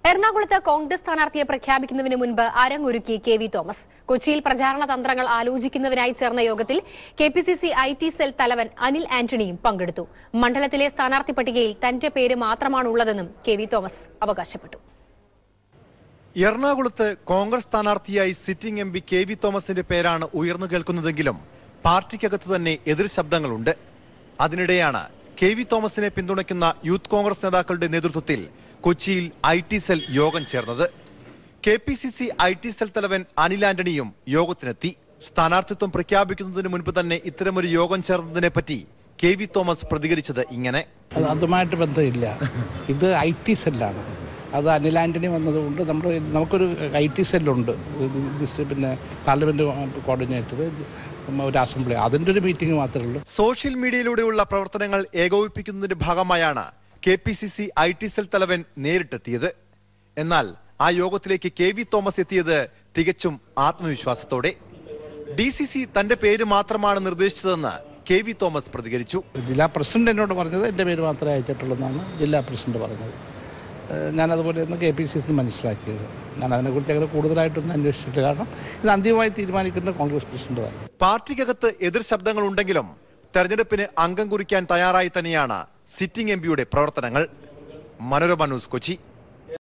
എറണാകുളത്ത് കോൺഗ്രസ് സ്ഥാനാർത്ഥിയെ പ്രഖ്യാപിക്കുന്നതിന് മുൻപ് അരങ്ങൊരുക്കി കെ വി തോമസ് കൊച്ചിയിൽ പ്രചാരണ തന്ത്രങ്ങൾ ആലോചിക്കുന്നതിനായി ചേർന്ന യോഗത്തിൽ K P C C I T cell തലവൻ അനിൽ ആന്റണിയും പങ്കെടുത്തു മണ്ഡലത്തിലെ സ്ഥാനാർത്ഥി പട്ടികയിൽ തന്റെ പേര് മാത്രമാണുള്ളതെന്നും കെ വി തോമസ് അവകാശപ്പെട്ടു എറണാകുളത്ത് കോൺഗ്രസ് സ്ഥാനാർത്ഥിയായി sitting M P K V തോമസിന്റെ പേരാണ് ഉയർന്നു കേൾക്കുന്നതെങ്കിലും പാർട്ടിക്കകത്ത് തന്നെ എതിർ ശബ്ദങ്ങളുണ്ട് അതിനിടെയാണ് കെ വി തോമസിനെ പിന്തുണയ്ക്കുന്ന യൂത്ത് കോൺഗ്രസ് നേതാക്കളുടെ നേതൃത്വത്തിൽ കൊച്ചിയിൽ ഐ ടി സെൽ യോഗം ചേർന്നത് K P C C I T cell തലവൻ അനിൽ ആന്റണിയും യോഗത്തിനെത്തി സ്ഥാനാർത്ഥിത്വം പ്രഖ്യാപിക്കുന്നതിന് മുൻപ് തന്നെ ഇത്തരമൊരു യോഗം ചേർന്നതിനെ പറ്റി കെ വി തോമസ് പ്രതികരിച്ചത് ഇങ്ങനെ അത് അതുമായിട്ട് ബന്ധമില്ല ഇത് ഐ ടി സെല്ലാണ് അത് അനിൽ ആൻ്റണി വന്നതുകൊണ്ട് നമ്മൾ നമുക്കൊരു ഐ ടി സെല്ലുണ്ട് ഇത് ഇത് പിന്നെ പാർലമെൻറ്റ് കോർഡിനേറ്റർ ഒരു അസംബ്ലി അതിൻ്റെ ഒരു മീറ്റിംഗ് മാത്രമേ ഉള്ളൂ സോഷ്യൽ മീഡിയയിലൂടെയുള്ള പ്രവർത്തനങ്ങൾ ഏകോപിപ്പിക്കുന്നതിന്റെ ഭാഗമായാണ് K P C C I T cell തലവൻ നേരിട്ടെത്തിയത് എന്നാൽ ആ യോഗത്തിലേക്ക് കെ വി തോമസ് എത്തിയത് തികച്ചും ആത്മവിശ്വാസത്തോടെ ഡി സി സി തന്റെ പേര് മാത്രമാണ് നിർദ്ദേശിച്ചതെന്ന് കെ വി തോമസ് പ്രതികരിച്ചു ജില്ലാ പ്രസിഡന്റ് എന്നോട് പറഞ്ഞത് എൻ്റെ പേര് മാത്രമേ അയച്ചിട്ടുള്ളൂ ജില്ലാ പ്രസിഡന്റ് പറഞ്ഞത് ഏഹ് ഞാനതുപോലെ ഒന്ന് കെ പി സി സി മനസ്സിലാക്കിയത് ഞാൻ അതിനെക്കുറിച്ച് അങ്ങനെ കൂടുതലായിട്ടൊന്നും അന്വേഷിച്ചിട്ടില്ല കാരണം ഇത് അന്തിമമായി തീരുമാനിക്കുന്നത് കോൺഗ്രസ് പ്രസിഡന്റ് തന്നെ പാർട്ടിക്കകത്ത് എതിർ ശബ്ദങ്ങൾ ഉണ്ടെങ്കിലും തെരഞ്ഞെടുപ്പിന് അംഗം കുറിക്കാൻ തയ്യാറായി തന്നെയാണ് സിറ്റിംഗ് എം പിയുടെ പ്രവർത്തനങ്ങൾ മനോരമ ന്യൂസ് കൊച്ചി